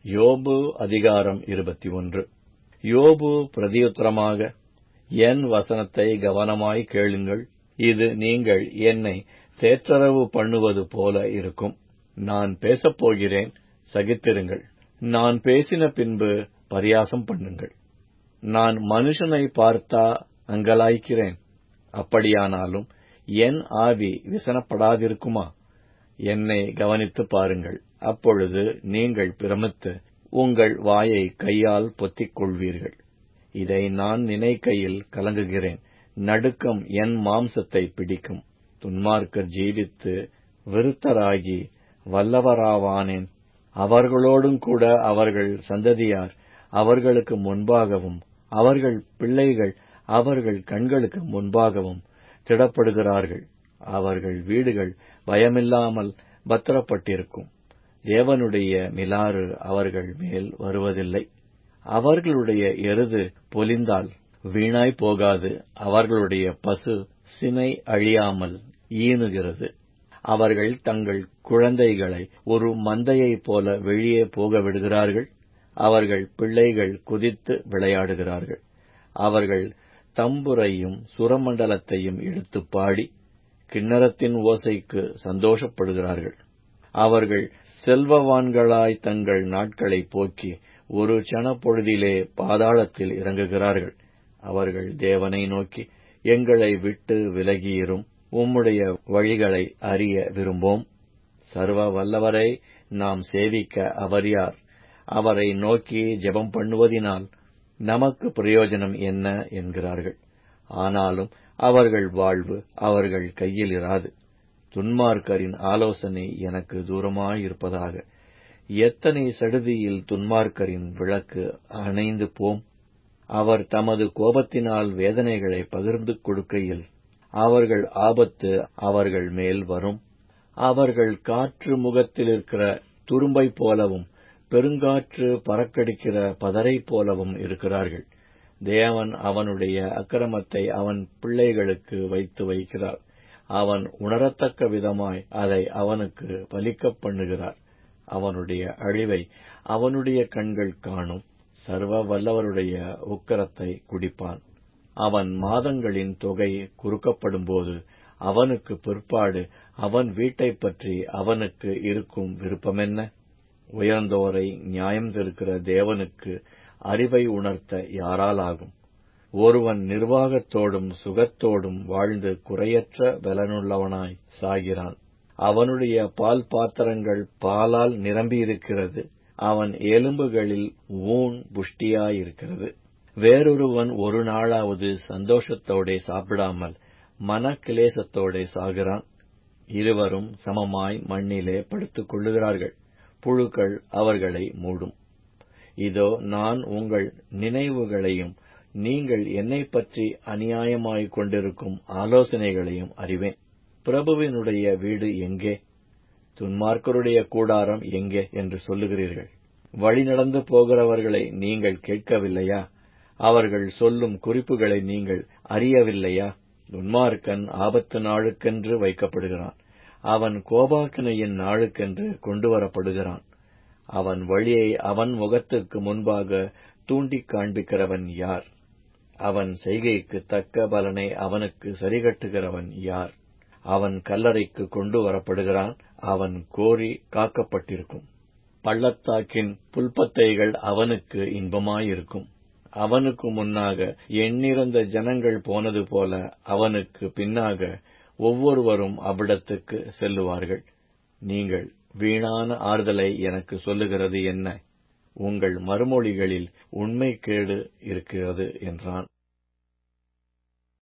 யோபு அதிகாரம் இருபத்தி ஒன்று யோபு பிரதியுத்தரமாக என் வசனத்தை கவனமாய் கேளுங்கள் இது நீங்கள் என்னை தேற்றரவு பண்ணுவது போல இருக்கும் நான் பேசப்போகிறேன் சகித்திருங்கள் நான் பேசின பின்பு பரியாசம் பண்ணுங்கள் நான் மனுஷனை பார்த்தா அங்கலாய்க்கிறேன் அப்படியானாலும் என் ஆவி விசனப்படாதிருக்குமா என்னை கவனித்துப் பாருங்கள் அப்பொழுது நீங்கள் பிரமித்து உங்கள் வாயை கையால் பொத்திக் கொள்வீர்கள் இதை நான் நினைக்கையில் கலங்குகிறேன் நடுக்கம் என் மாம்சத்தை பிடிக்கும் துன்மார்க்கர் ஜீவித்து விருத்தராகி வல்லவராவானேன் அவர்களோடும் கூட அவர்கள் சந்ததியார் அவர்களுக்கு முன்பாகவும் அவர்கள் பிள்ளைகள் அவர்கள் கண்களுக்கு முன்பாகவும் திடப்படுகிறார்கள் அவர்கள் வீடுகள் பயமில்லாமல் பத்திரப்பட்டிருக்கும் தேவனுடைய மிலாறு அவர்கள் மேல் வருவதில்லை அவர்களுடைய எருது பொலிந்தால் வீணாய் போகாது அவர்களுடைய பசு சினை அழியாமல் ஈனுகிறது அவர்கள் தங்கள் குழந்தைகளை ஒரு மந்தையைப் போல வெளியே போக விடுகிறார்கள் அவர்கள் பிள்ளைகள் குதித்து விளையாடுகிறார்கள் அவர்கள் தம்புரையும் சுரமண்டலத்தையும் எடுத்துப் பாடி கிண்ணறத்தின் ஓசைக்கு சந்தோஷப்படுகிறார்கள் அவர்கள் செல்வவான்களாய் தங்கள் நாட்களை போக்கி ஒரு சனப்பொழுதிலே பாதாளத்தில் இறங்குகிறார்கள் அவர்கள் தேவனை நோக்கி எங்களை விட்டு விலகியிரும் உம்முடைய வழிகளை அறிய விரும்போம் சர்வ வல்லவரை நாம் சேவிக்க அவர் யார் அவரை நோக்கி ஜெபம் பண்ணுவதினால் நமக்கு பிரயோஜனம் என்ன என்கிறார்கள் ஆனாலும் அவர்கள் வாழ்வு அவர்கள் கையில் இராது துன்மார்க்கரின் ஆலோசனை எனக்கு தூரமாயிருப்பதாக எத்தனை சடுதியில் துன்மார்க்கரின் விளக்கு அணைந்து போம் அவர் தமது கோபத்தினால் வேதனைகளை பகிர்ந்து கொடுக்கையில் அவர்கள் ஆபத்து அவர்கள் மேல் வரும் அவர்கள் காற்று முகத்தில் இருக்கிற துரும்பை போலவும் பெருங்காற்று பறக்கடிக்கிற பதரை போலவும் இருக்கிறார்கள் தேவன் அவனுடைய அக்கிரமத்தை அவன் பிள்ளைகளுக்கு வைத்து வைக்கிறார் அவன் உணரத்தக்க விதமாய் அதை அவனுக்கு பலிக்கப் பண்ணுகிறார் அவனுடைய அழிவை அவனுடைய கண்கள் காணும் சர்வ வல்லவருடைய உக்கரத்தை குடிப்பான் அவன் மாதங்களின் தொகை குறுக்கப்படும்போது அவனுக்கு பிற்பாடு அவன் வீட்டைப் பற்றி அவனுக்கு இருக்கும் விருப்பமென்ன உயர்ந்தோரை நியாயம் திருக்கிற தேவனுக்கு அறிவை உணர்த்த யாரால் ஆகும் ஒருவன் நிர்வாகத்தோடும் சுகத்தோடும் வாழ்ந்து குறையற்ற பலனுள்ளவனாய் சாகிறான் அவனுடைய பால் பாத்திரங்கள் பாலால் நிரம்பியிருக்கிறது அவன் எலும்புகளில் ஊன் புஷ்டியாயிருக்கிறது வேறொருவன் ஒரு நாளாவது சந்தோஷத்தோடே சாப்பிடாமல் மன கிளேசத்தோடே சாகிறான் இருவரும் சமமாய் மண்ணிலே படுத்துக் கொள்ளுகிறார்கள் புழுக்கள் அவர்களை மூடும் இதோ நான் உங்கள் நினைவுகளையும் நீங்கள் என்னை பற்றி அநியாயமாய் கொண்டிருக்கும் ஆலோசனைகளையும் அறிவேன் பிரபுவினுடைய வீடு எங்கே துன்மார்க்கருடைய கூடாரம் எங்கே என்று சொல்லுகிறீர்கள் வழி நடந்து போகிறவர்களை நீங்கள் கேட்கவில்லையா அவர்கள் சொல்லும் குறிப்புகளை நீங்கள் அறியவில்லையா துன்மார்க்கன் ஆபத்து நாளுக்கென்று வைக்கப்படுகிறான் அவன் கோபாக்கினையின் நாளுக்கென்று கொண்டு வரப்படுகிறான் அவன் வழியை அவன் முகத்துக்கு முன்பாக தூண்டிக் காண்பிக்கிறவன் யார் அவன் செய்கைக்கு தக்க பலனை அவனுக்கு சரிகட்டுகிறவன் யார் அவன் கல்லறைக்கு கொண்டு வரப்படுகிறான் அவன் கோரி காக்கப்பட்டிருக்கும் பள்ளத்தாக்கின் புல்பத்தைகள் அவனுக்கு இன்பமாயிருக்கும் அவனுக்கு முன்னாக எண்ணிறந்த ஜனங்கள் போனது போல அவனுக்கு பின்னாக ஒவ்வொருவரும் அவ்விடத்துக்கு செல்லுவார்கள் நீங்கள் வீணான ஆறுதலை எனக்கு சொல்லுகிறது என்ன உங்கள் மறுமொழிகளில் உண்மை கேடு இருக்கிறது என்றான்